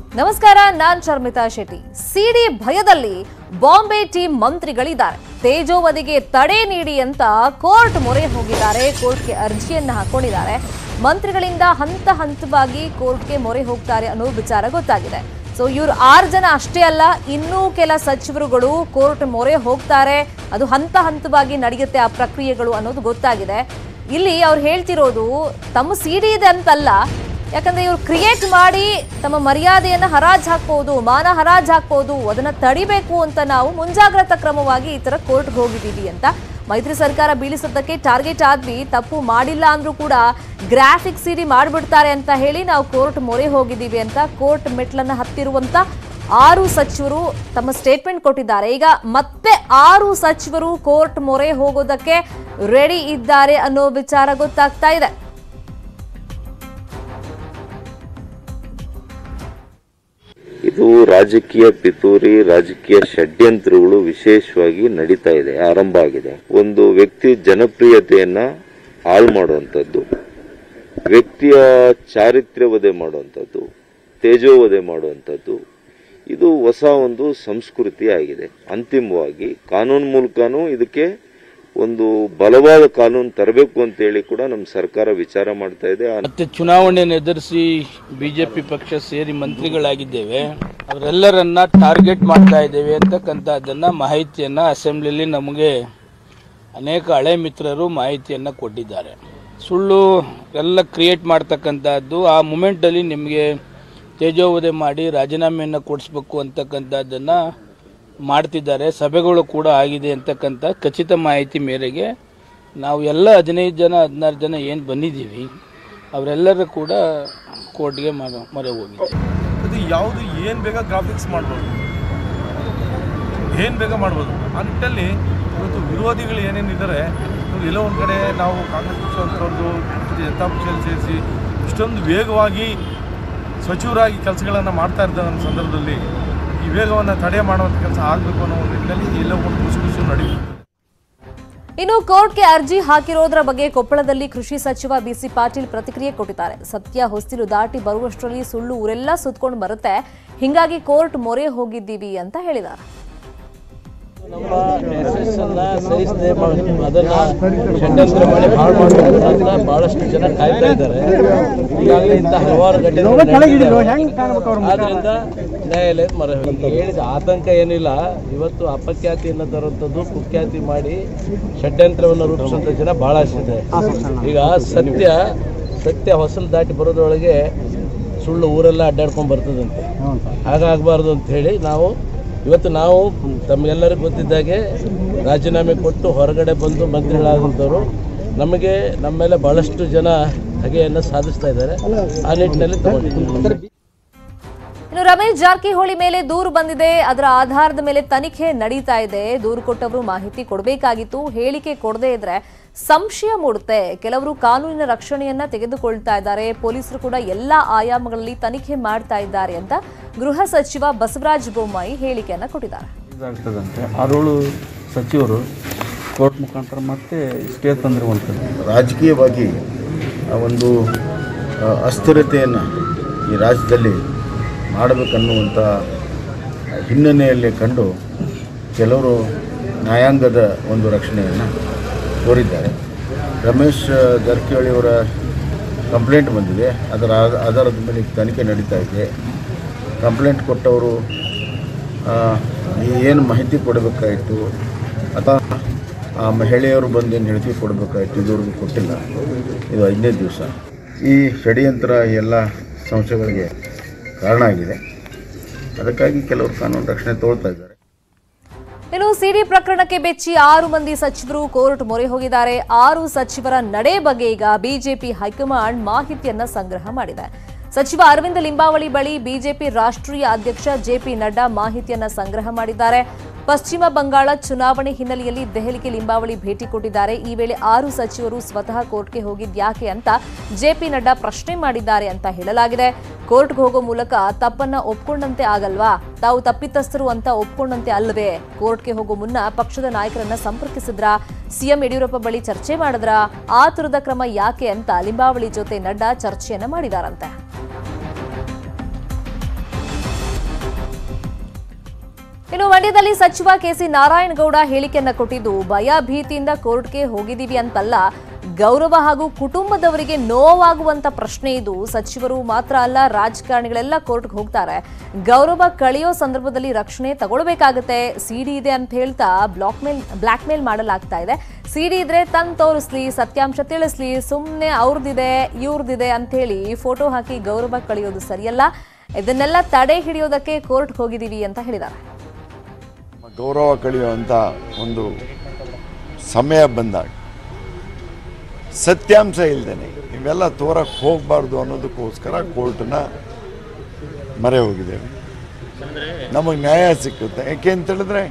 ನಮಸ್ಕಾರ ನಾನ್ ಶರ್ಮಿತಾ ಶೆಟ್ಟಿ ಸಿಡಿ ಭಯದಲ್ಲಿ ಬಾಂಬೆ ಟೀಮ್ ಮಂತ್ರಿಗಳಿದ್ದಾರೆ ತೇಜೋವಧಿಗೆ ತಡೆ ನೀಡಿ ಅಂತ ಕೋರ್ಟ್ ಮೊರೆ ಹೋಗಿದ್ದಾರೆ ಕೋರ್ಟ್ಗೆ ಅರ್ಜಿಯನ್ನ ಹಾಕೊಂಡಿದ್ದಾರೆ ಮಂತ್ರಿಗಳಿಂದ ಹಂತ ಹಂತವಾಗಿ ಕೋರ್ಟ್ಗೆ ಮೊರೆ ಹೋಗ್ತಾರೆ ಅನ್ನೋ ವಿಚಾರ ಗೊತ್ತಾಗಿದೆ ಸೊ ಇವ್ರು ಆರು ಜನ ಅಷ್ಟೇ ಅಲ್ಲ ಇನ್ನೂ ಕೆಲ ಸಚಿವರುಗಳು ಕೋರ್ಟ್ ಮೊರೆ ಹೋಗ್ತಾರೆ ಅದು ಹಂತ ಹಂತವಾಗಿ ನಡೆಯುತ್ತೆ ಆ ಪ್ರಕ್ರಿಯೆಗಳು ಅನ್ನೋದು ಗೊತ್ತಾಗಿದೆ ಇಲ್ಲಿ ಅವ್ರು ಹೇಳ್ತಿರೋದು ತಮ್ಮ ಸಿಡಿ ಇದೆ ಅಂತಲ್ಲ ಯಾಕಂದ್ರೆ ಇವ್ರು ಕ್ರಿಯೇಟ್ ಮಾಡಿ ತಮ್ಮ ಮರ್ಯಾದೆಯನ್ನ ಹರಾಜ್ ಹಾಕ್ಬೋದು ಮಾನ ಹರಾಜ್ ಹಾಕ್ಬೋದು ಅದನ್ನ ತಡಿಬೇಕು ಅಂತ ನಾವು ಮುಂಜಾಗ್ರತಾ ಕ್ರಮವಾಗಿ ಈ ತರ ಕೋರ್ಟ್ಗೆ ಹೋಗಿದ್ದೀವಿ ಅಂತ ಮೈತ್ರಿ ಸರ್ಕಾರ ಬೀಳಿಸೋದಕ್ಕೆ ಟಾರ್ಗೆಟ್ ಆದ್ವಿ ತಪ್ಪು ಮಾಡಿಲ್ಲ ಅಂದ್ರೂ ಕೂಡ ಗ್ರಾಫಿಕ್ ಸಿಡಿ ಮಾಡಿಬಿಡ್ತಾರೆ ಅಂತ ಹೇಳಿ ನಾವು ಕೋರ್ಟ್ ಮೊರೆ ಹೋಗಿದ್ದೀವಿ ಅಂತ ಕೋರ್ಟ್ ಮೆಟ್ಲನ್ನ ಹತ್ತಿರುವಂತ ಆರು ಸಚಿವರು ತಮ್ಮ ಸ್ಟೇಟ್ಮೆಂಟ್ ಕೊಟ್ಟಿದ್ದಾರೆ ಈಗ ಮತ್ತೆ ಆರು ಸಚಿವರು ಕೋರ್ಟ್ ಮೊರೆ ಹೋಗೋದಕ್ಕೆ ರೆಡಿ ಇದ್ದಾರೆ ಅನ್ನೋ ವಿಚಾರ ಗೊತ್ತಾಗ್ತಾ ಇದೆ ಇದು ರಾಜಕೀಯ ಪಿತೂರಿ ರಾಜಕೀಯ ಷಡ್ಯಂತ್ರಗಳು ವಿಶೇಷವಾಗಿ ನಡೀತಾ ಇದೆ ಆರಂಭ ಆಗಿದೆ ಒಂದು ವ್ಯಕ್ತಿ ಜನಪ್ರಿಯತೆಯನ್ನ ಹಾಳು ಮಾಡುವಂಥದ್ದು ವ್ಯಕ್ತಿಯ ಚಾರಿತ್ರ್ಯವಧೆ ಮಾಡುವಂಥದ್ದು ತೇಜೋವಧೆ ಮಾಡುವಂಥದ್ದು ಇದು ಹೊಸ ಒಂದು ಸಂಸ್ಕೃತಿ ಆಗಿದೆ ಅಂತಿಮವಾಗಿ ಕಾನೂನು ಮೂಲಕನೂ ಇದಕ್ಕೆ ಒಂದು ಬಲವಾದ ಕಾನೂನು ತರಬೇಕು ಅಂತೇಳಿ ಕೂಡ ನಮ್ಮ ಸರ್ಕಾರ ವಿಚಾರ ಮಾಡ್ತಾ ಇದೆ ಆ ಮತ್ತೆ ಚುನಾವಣೆಯನ್ನು ಎದುರಿಸಿ ಬಿಜೆಪಿ ಪಕ್ಷ ಸೇರಿ ಮಂತ್ರಿಗಳಾಗಿದ್ದೇವೆ ಅವರೆಲ್ಲರನ್ನ ಟಾರ್ಗೆಟ್ ಮಾಡ್ತಾ ಇದ್ದೇವೆ ಅಂತಕ್ಕಂಥದ್ದನ್ನ ಮಾಹಿತಿಯನ್ನ ಅಸೆಂಬ್ಲಿಲಿ ನಮಗೆ ಅನೇಕ ಹಳೆ ಮಿತ್ರರು ಮಾಹಿತಿಯನ್ನ ಕೊಟ್ಟಿದ್ದಾರೆ ಸುಳ್ಳು ಎಲ್ಲ ಕ್ರಿಯೇಟ್ ಮಾಡ್ತಕ್ಕಂಥದ್ದು ಆ ಮೂಮೆಂಟಲ್ಲಿ ನಿಮಗೆ ತೇಜೋವಧೆ ಮಾಡಿ ರಾಜೀನಾಮೆಯನ್ನು ಕೊಡಿಸ್ಬೇಕು ಅಂತಕ್ಕಂಥದ್ದನ್ನು ಮಾಡ್ತಿದ್ದಾರೆ ಸಭೆಗಳು ಕೂಡ ಆಗಿದೆ ಅಂತಕ್ಕಂಥ ಖಚಿತ ಮಾಹಿತಿ ಮೇರೆಗೆ ನಾವು ಎಲ್ಲ ಹದಿನೈದು ಜನ ಹದಿನಾರು ಜನ ಏನು ಬಂದಿದ್ದೀವಿ ಅವರೆಲ್ಲರೂ ಕೂಡ ಕೋರ್ಟ್ಗೆ ಮರ ಮೊರೆ ಹೋಗಿದ್ದೀವಿ ಅದು ಯಾವುದು ಏನು ಬೇಗ ಗ್ರಾಫಿಕ್ಸ್ ಮಾಡ್ಬೋದು ಏನು ಬೇಗ ಮಾಡ್ಬೋದು ಆ ನಿಟ್ಟಲ್ಲಿ ಇವತ್ತು ವಿರೋಧಿಗಳು ಏನೇನಿದ್ದಾರೆ ಇವ್ರು ಎಲ್ಲೋ ಒಂದು ಕಡೆ ನಾವು ಕಾಂಗ್ರೆಸ್ ಪಕ್ಷ ಅಂತವ್ರದ್ದು ಜನತಾ ಪಕ್ಷದಲ್ಲಿ ಸೇರಿಸಿ ಇಷ್ಟೊಂದು ವೇಗವಾಗಿ ಸಚಿವರಾಗಿ ಕೆಲಸಗಳನ್ನು ಮಾಡ್ತಾ ಇರ್ತಾರೆ ನಮ್ಮ ಸಂದರ್ಭದಲ್ಲಿ ಈ ವೇಗವನ್ನು ತಡೆ ಮಾಡುವಂಥ ಕೆಲಸ ಆಗಬೇಕು ಅನ್ನೋ ಒಂದು ನಿಟ್ಟಿನಲ್ಲಿ ಎಲ್ಲೋ ಒಂದು ಮುಸುಗುಸು ನಡೆಯುತ್ತೆ ಇನ್ನು ಕೋರ್ಟ್ಗೆ ಅರ್ಜಿ ಹಾಕಿರೋದ್ರ ಬಗ್ಗೆ ಕೊಪ್ಪಳದಲ್ಲಿ ಕೃಷಿ ಸಚಿವ ಬಿಸಿ ಪಾಟೀಲ್ ಪ್ರತಿಕ್ರಿಯೆ ಕೊಟ್ಟಿದ್ದಾರೆ ಸತ್ಯ ಹೊಸ್ತಿಲು ದಾಟಿ ಬರುವಷ್ಟರಲ್ಲಿ ಸುಳ್ಳು ಊರೆಲ್ಲ ಸುತ್ಕೊಂಡು ಬರುತ್ತೆ ಹಿಂಗಾಗಿ ಕೋರ್ಟ್ ಮೊರೆ ಹೋಗಿದ್ದೀವಿ ಅಂತ ಹೇಳಿದ್ದಾರೆ ನಮ್ಮ ಮೆಸೇಜ್ ಅನ್ನ ಸಹಿಸದೆ ಅದನ್ನ ಷಡ್ಯಂತ್ರ ಮಾಡಿ ಹಾಳು ಮಾಡುವಂತ ಬಹಳಷ್ಟು ಜನ ಕಾಯ್ತಾ ಇದ್ದಾರೆ ಈಗಾಗಲೇ ಇಂಥ ಹಲವಾರು ಘಟನೆಗಳು ಆದ್ರಿಂದ ನ್ಯಾಯಾಲಯದ ಮೊರೆ ಹೋಗಿ ಹೇಳಿದ ಆತಂಕ ಏನಿಲ್ಲ ಇವತ್ತು ಅಪಖ್ಯಾತಿಯನ್ನು ತರುವಂಥದ್ದು ಕುಖ್ಯಾತಿ ಮಾಡಿ ಷಡ್ಯಂತ್ರವನ್ನು ರೂಪಿಸುವಂಥ ಜನ ಬಹಳಷ್ಟಿದೆ ಈಗ ಸತ್ಯ ಸತ್ಯ ಹೊಸಲು ದಾಟಿ ಬರೋದ್ರೊಳಗೆ ಸುಳ್ಳು ಊರೆಲ್ಲ ಅಡ್ಡಾಡ್ಕೊಂಡು ಬರ್ತದಂತೆ ಹಾಗಾಗಬಾರ್ದು ಅಂತ ಹೇಳಿ ನಾವು ಇವತ್ತು ನಾವು ತಮಗೆಲ್ಲರಿಗೂ ಗೊತ್ತಿದ್ದಾಗೆ ರಾಜೀನಾಮೆ ಕೊಟ್ಟು ಹೊರಗಡೆ ಬಂದು ಮಂತ್ರಿಗಳಾದಂಥವ್ರು ನಮಗೆ ನಮ್ಮ ಮೇಲೆ ಬಹಳಷ್ಟು ಜನ ಹಗೆಯನ್ನು ಸಾಧಿಸ್ತಾ ಇದ್ದಾರೆ ಆ ನಿಟ್ಟಿನಲ್ಲಿ ತಗೊಂಡಿದ್ದೀವಿ ಇನ್ನು ರಮೇಶ್ ಜಾರಕಿಹೊಳಿ ಮೇಲೆ ದೂರು ಬಂದಿದೆ ಅದರ ಆಧಾರದ ಮೇಲೆ ತನಿಖೆ ನಡೀತಾ ಇದೆ ದೂರು ಕೊಟ್ಟವರು ಮಾಹಿತಿ ಕೊಡಬೇಕಾಗಿತ್ತು ಹೇಳಿಕೆ ಕೊಡದೇ ಇದ್ರೆ ಸಂಶಯ ಮೂಡುತ್ತೆ ಕೆಲವರು ಕಾನೂನಿನ ರಕ್ಷಣೆಯನ್ನ ತೆಗೆದುಕೊಳ್ತಾ ಇದ್ದಾರೆ ಪೊಲೀಸರು ಕೂಡ ಎಲ್ಲಾ ಆಯಾಮಗಳಲ್ಲಿ ತನಿಖೆ ಮಾಡ್ತಾ ಇದ್ದಾರೆ ಅಂತ ಗೃಹ ಸಚಿವ ಬಸವರಾಜ ಬೊಮ್ಮಾಯಿ ಹೇಳಿಕೆಯನ್ನ ಕೊಟ್ಟಿದ್ದಾರೆ ಇದಾಗ್ತದಂತೆ ಆರೋಳು ಸಚಿವರು ಕೋರ್ಟ್ ಮುಖಾಂತರ ಮತ್ತೆ ಸ್ಟೇ ತಂದಿರುವಂಥದ್ದು ರಾಜಕೀಯವಾಗಿ ಆ ಒಂದು ಆ, ಅಸ್ಥಿರತೆಯನ್ನು ಈ ರಾಜ್ಯದಲ್ಲಿ ಮಾಡಬೇಕನ್ನುವಂಥ ಹಿನ್ನೆಲೆಯಲ್ಲಿ ಕಂಡು ಕೆಲವರು ನ್ಯಾಯಾಂಗದ ಒಂದು ರಕ್ಷಣೆಯನ್ನು ಕೋರಿದ್ದಾರೆ ರಮೇಶ್ ಜಾರಕಿಹೊಳಿಯವರ ಕಂಪ್ಲೇಂಟ್ ಬಂದಿದೆ ಅದರ ಆಧ- ಆಧಾರದ ಮೇಲೆ ಈಗ ತನಿಖೆ ನಡೀತಾ ಇದೆ ಕಂಪ್ಲೇಂಟ್ ಕೊಟ್ಟವರು ಆ, ಏನು ಮಾಹಿತಿ ಕೊಡಬೇಕಾಯಿತು ಅಥವಾ ಆ ಮಹಿಳೆಯರು ಬಂದು ಏನು ಹೇಳಿಕೆ ಕೊಡಬೇಕಾಯಿತು ಇದುವರೆಗೂ ಕೊಟ್ಟಿಲ್ಲ ಇದು ಐದನೇ ದಿವಸ ಈ ಷಡ್ಯಂತ್ರ ಎಲ್ಲ ಸಂಶಯಗಳಿಗೆ ಕಾರಣ ಆಗಿದೆ ಅದಕ್ಕಾಗಿ ಕೆಲವರು ಕಾನೂನು ರಕ್ಷಣೆ ತಗೊಳ್ತಾ ಇದ್ದಾರೆ ಇನ್ನು ಸಿಡಿ ಪ್ರಕರಣಕ್ಕೆ ಬೆಚ್ಚಿ ಆರು ಮಂದಿ ಸಚಿವರು ಕೋರ್ಟ್ ಮೊರೆ ಹೋಗಿದ್ದಾರೆ ಆರು ಸಚಿವರ ನಡೆ ಬಗ್ಗೆ ಈಗ ಬಿಜೆಪಿ ಹೈಕಮಾಂಡ್ ಮಾಹಿತಿಯನ್ನ ಸಂಗ್ರಹ ಮಾಡಿದೆ ಸಚಿವ ಅರವಿಂದ ಲಿಂಬಾವಳಿ ಬಳಿ ಬಿಜೆಪಿ ರಾಷ್ಟ್ರೀಯ ಅಧ್ಯಕ್ಷ ಜೆಪಿ ನಡ್ಡಾ ಮಾಹಿತಿಯನ್ನ ಸಂಗ್ರಹ ಮಾಡಿದ್ದಾರೆ ಪಶ್ಚಿಮ ಬಂಗಾಳ ಚುನಾವಣೆ ಹಿನ್ನೆಲೆಯಲ್ಲಿ ದೆಹಲಿಗೆ ಲಿಂಬಾವಳಿ ಭೇಟಿ ಕೊಟ್ಟಿದ್ದಾರೆ ಈ ವೇಳೆ ಆರು ಸಚಿವರು ಸ್ವತಃ ಕೋರ್ಟ್ಗೆ ಹೋಗಿದ್ಯಾಕೆ ಅಂತ ಜೆಪಿ ನಡ್ಡಾ ಪ್ರಶ್ನೆ ಮಾಡಿದ್ದಾರೆ ಅಂತ ಹೇಳಲಾಗಿದೆ ಕೋರ್ಟ್ಗೆ ಹೋಗೋ ಮೂಲಕ ತಪ್ಪನ್ನ ಒಪ್ಕೊಂಡಂತೆ ಆಗಲ್ವಾ ತಾವು ತಪ್ಪಿತಸ್ಥರು ಅಂತ ಒಪ್ಕೊಂಡಂತೆ ಅಲ್ವೇ ಕೋರ್ಟ್ಗೆ ಹೋಗೋ ಮುನ್ನ ಪಕ್ಷದ ನಾಯಕರನ್ನ ಸಂಪರ್ಕಿಸಿದ್ರ ಸಿಎಂ ಯಡಿಯೂರಪ್ಪ ಬಳಿ ಚರ್ಚೆ ಮಾಡಿದ್ರ ಆತುರದ ಕ್ರಮ ಯಾಕೆ ಅಂತ ಲಿಂಬಾವಳಿ ಜೊತೆ ನಡ್ಡಾ ಚರ್ಚೆಯನ್ನ ಮಾಡಿದಾರಂತೆ ಇನ್ನು ಮಂಡ್ಯದಲ್ಲಿ ಸಚಿವ ಕೆಸಿ ನಾರಾಯಣಗೌಡ ಹೇಳಿಕೆಯನ್ನ ಕೊಟ್ಟಿದ್ದು ಭಯ ಭೀತಿಯಿಂದ ಕೋರ್ಟ್ಗೆ ಹೋಗಿದೀವಿ ಅಂತಲ್ಲ ಗೌರವ ಹಾಗೂ ಕುಟುಂಬದವರಿಗೆ ನೋವಾಗುವಂತ ಪ್ರಶ್ನೆ ಇದು ಸಚಿವರು ಮಾತ್ರ ಅಲ್ಲ ರಾಜಕಾರಣಿಗಳೆಲ್ಲ ಕೋರ್ಟ್ಗೆ ಹೋಗ್ತಾರೆ ಗೌರವ ಕಳೆಯೋ ಸಂದರ್ಭದಲ್ಲಿ ರಕ್ಷಣೆ ತಗೊಳ್ಬೇಕಾಗತ್ತೆ ಸಿಡಿ ಇದೆ ಅಂತ ಹೇಳ್ತಾ ಬ್ಲಾಕ್ ಮೇಲ್ ಬ್ಲಾಕ್ ಮೇಲ್ ಮಾಡಲಾಗ್ತಾ ಇದೆ ಸಿಡಿ ಇದ್ರೆ ತಂದು ತೋರಿಸ್ಲಿ ಸತ್ಯಾಂಶ ತಿಳಿಸ್ಲಿ ಸುಮ್ಮನೆ ಅವ್ರದ್ದಿದೆ ಇವ್ರದ್ದಿದೆ ಅಂತ ಹೇಳಿ ಫೋಟೋ ಹಾಕಿ ಗೌರವ ಕಳೆಯೋದು ಸರಿಯಲ್ಲ ಇದನ್ನೆಲ್ಲ ತಡೆ ಹಿಡಿಯೋದಕ್ಕೆ ಕೋರ್ಟ್ ಹೋಗಿದೀವಿ ಅಂತ ಹೇಳಿದ್ದಾರೆ ಗೌರವ ಕಳೆಯುವಂಥ ಒಂದು ಸಮಯ ಬಂದಾಗ ಸತ್ಯಾಂಶ ಇಲ್ದೇನೆ ಇವೆಲ್ಲ ತೋರಕ್ಕೆ ಹೋಗಬಾರ್ದು ಅನ್ನೋದಕ್ಕೋಸ್ಕರ ಕೋರ್ಟ್ನ ಮೊರೆ ಹೋಗಿದ್ದೇವೆ ನಮಗೆ ನ್ಯಾಯ ಸಿಕ್ಕುತ್ತೆ ಯಾಕೆ ಅಂತ ಹೇಳಿದ್ರೆ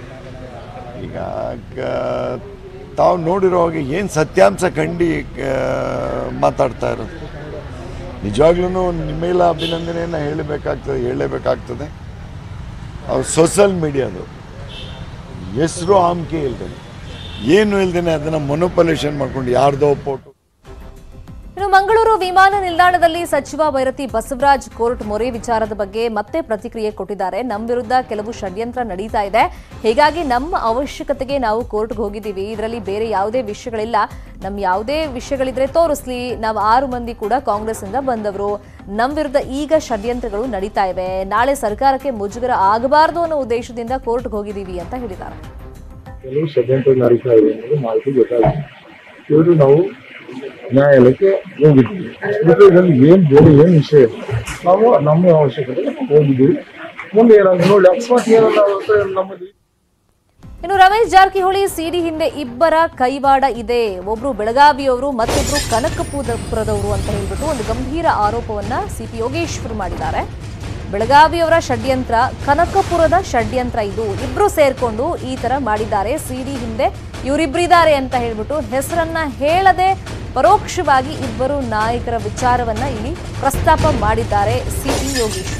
ಈಗ ಗ- ತಾವು ನೋಡಿರೋ ಹಾಗೆ ಏನು ಸತ್ಯಾಂಶ ಕಂಡು ಮಾತಾಡ್ತಾ ಇರೋದು ನಿಜವಾಗ್ಲೂ ನಿಮ್ಮೆಲ್ಲ ಅಭಿನಂದನೆಯನ್ನು ಹೇಳಬೇಕಾಗ್ತದೆ ಹೇಳಲೇಬೇಕಾಗ್ತದೆ ಅವ್ರು ಸೋಷಲ್ ಮೀಡಿಯಾದು ಹೆಸರು ಆಮ್ಕೆ ಇಲ್ದೇನೆ ಏನು ಇಲ್ದೇನೆ ಅದನ್ನು ಮೊನೋಪಲೇಷನ್ ಮಾಡ್ಕೊಂಡು ಯಾರ್ದೋ ಫೋಟೋ ಇನ್ನು ಮಂಗಳೂರು ವಿಮಾನ ನಿಲ್ದಾಣದಲ್ಲಿ ಸಚಿವ ಭೈರತಿ ಬಸವರಾಜ್ ಕೋರ್ಟ್ ಮೊರೆ ವಿಚಾರದ ಬಗ್ಗೆ ಮತ್ತೆ ಪ್ರತಿಕ್ರಿಯೆ ಕೊಟ್ಟಿದ್ದಾರೆ ನಮ್ಮ ವಿರುದ್ಧ ಕೆಲವು ಷಡ್ಯಂತ್ರ ನಡೀತಾ ಇದೆ ಹೀಗಾಗಿ ನಮ್ಮ ಅವಶ್ಯಕತೆಗೆ ನಾವು ಕೋರ್ಟ್ಗೆ ಹೋಗಿದ್ದೀವಿ ಇದರಲ್ಲಿ ಬೇರೆ ಯಾವುದೇ ವಿಷಯಗಳಿಲ್ಲ ನಮ್ಮ ಯಾವುದೇ ವಿಷಯಗಳಿದ್ರೆ ತೋರಿಸ್ಲಿ ನಾವು ಆರು ಮಂದಿ ಕೂಡ ಕಾಂಗ್ರೆಸ್ ಇಂದ ಬಂದವರು ನಮ್ಮ ವಿರುದ್ಧ ಈಗ ಷಡ್ಯಂತ್ರಗಳು ನಡೀತಾ ಇವೆ ನಾಳೆ ಸರ್ಕಾರಕ್ಕೆ ಮುಜುಗರ ಆಗಬಾರದು ಅನ್ನೋ ಉದ್ದೇಶದಿಂದ ಕೋರ್ಟ್ಗೆ ಹೋಗಿದ್ದೀವಿ ಅಂತ ಹೇಳಿದ್ದಾರೆ ಕೆಲವು ಷಡ್ಯಂತ್ರ ನಡೀತಾ ಇದೆ ಅನ್ನೋದು ಮಾಹಿತಿ ಗೊತ್ತಾಗಿದೆ ಇವರು ನಾವು ನ್ಯಾಯಾಲಯಕ್ಕೆ ಹೋಗಿದ್ವಿ ಮತ್ತೆ ಇದ್ರಲ್ಲಿ ಏನ್ ಬೇರೆ ಏನ್ ವಿಷಯ ಇಲ್ಲ ನಾವು ನಮ್ಮ ಅವಶ್ಯಕತೆ ಹೋಗಿದ್ವಿ ಮುಂದೆ ಏನಾದ್ರು ನೋಡಿ ಅಕಸ್ಮಾತ್ ಏನಾದ್ರು ಆಗುತ್ತೆ ನಮ್ಮಲ್ಲಿ ಇನ್ನು ರಮೇಶ್ ಜಾರಕಿಹೊಳಿ ಸಿಡಿ ಹಿಂದೆ ಇಬ್ಬರ ಕೈವಾಡ ಇದೆ ಒಬ್ರು ಬೆಳಗಾವಿಯವರು ಮತ್ತೊಬ್ರು ಕನಕಪುರದವರು ಅಂತ ಹೇಳ್ಬಿಟ್ಟು ಒಂದು ಗಂಭೀರ ಆರೋಪವನ್ನ ಸಿಪಿ ಯೋಗೇಶ್ವರ್ ಮಾಡಿದ್ದಾರೆ ಬೆಳಗಾವಿಯವರ ಷಡ್ಯಂತ್ರ ಕನಕಪುರದ ಷಡ್ಯಂತ್ರ ಇದು ಇಬ್ರು ಸೇರ್ಕೊಂಡು ಈ ತರ ಮಾಡಿದ್ದಾರೆ ಸಿಡಿ ಹಿಂದೆ ಇವರಿಬ್ಬರಿದ್ದಾರೆ ಅಂತ ಹೇಳ್ಬಿಟ್ಟು ಹೆಸರನ್ನ ಹೇಳದೆ ಪರೋಕ್ಷವಾಗಿ ಇಬ್ಬರು ನಾಯಕರ ವಿಚಾರವನ್ನ ಇಲ್ಲಿ ಪ್ರಸ್ತಾಪ ಮಾಡಿದ್ದಾರೆ ಸಿಪಿ ಯೋಗೇಶ್ವರ್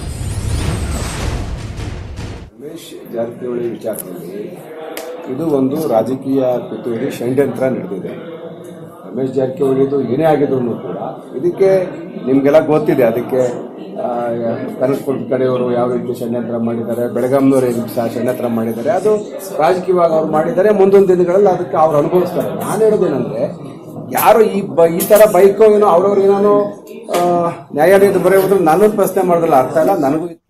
ರಮೇಶ್ ಜಾರಕಿಹೊಳಿ ವಿಚಾರದಲ್ಲಿ ಇದು ಒಂದು ರಾಜಕೀಯ ಪಿತೂರಿ ಷಡ್ಯಂತ್ರ ನಡೆದಿದೆ ರಮೇಶ್ ಜಾರಕಿಹೊಳಿದು ಏನೇ ಆಗಿದ್ರು ಕೂಡ ಇದಕ್ಕೆ ನಿಮಗೆಲ್ಲ ಗೊತ್ತಿದೆ ಅದಕ್ಕೆ ಆ, ಕನಕಪುರ ಕಡೆಯವರು ಯಾವ ರೀತಿ ಷಡ್ಯಂತ್ರ ಮಾಡಿದ್ದಾರೆ ಬೆಳಗಾಂನವರು ಏನು ಸಹ ಷಡ್ಯಂತ್ರ ಮಾಡಿದ್ದಾರೆ ಅದು ರಾಜಕೀಯವಾಗಿ ಅವ್ರು ಮಾಡಿದ್ದಾರೆ ಮುಂದೊಂದು ದಿನಗಳಲ್ಲಿ ಅದಕ್ಕೆ ಅವ್ರು ಅನುಭವಿಸ್ತಾರೆ ನಾನು ಹೇಳೋದೇನೆಂದ್ರೆ ಯಾರು ಈ ಬ ಈ ಥರ ಬೈಕೋ ಏನೋ ಅವ್ರವ್ರು ಏನೋ ಆ, ನ್ಯಾಯಾಲಯದ ಬರೆಯೋದ್ರ ನನ್ನೊಂದು ಪ್ರಶ್ನೆ ಮಾಡೋದಿಲ್ಲ ಅರ್ಥ ಇಲ್ಲ ನನಗೂ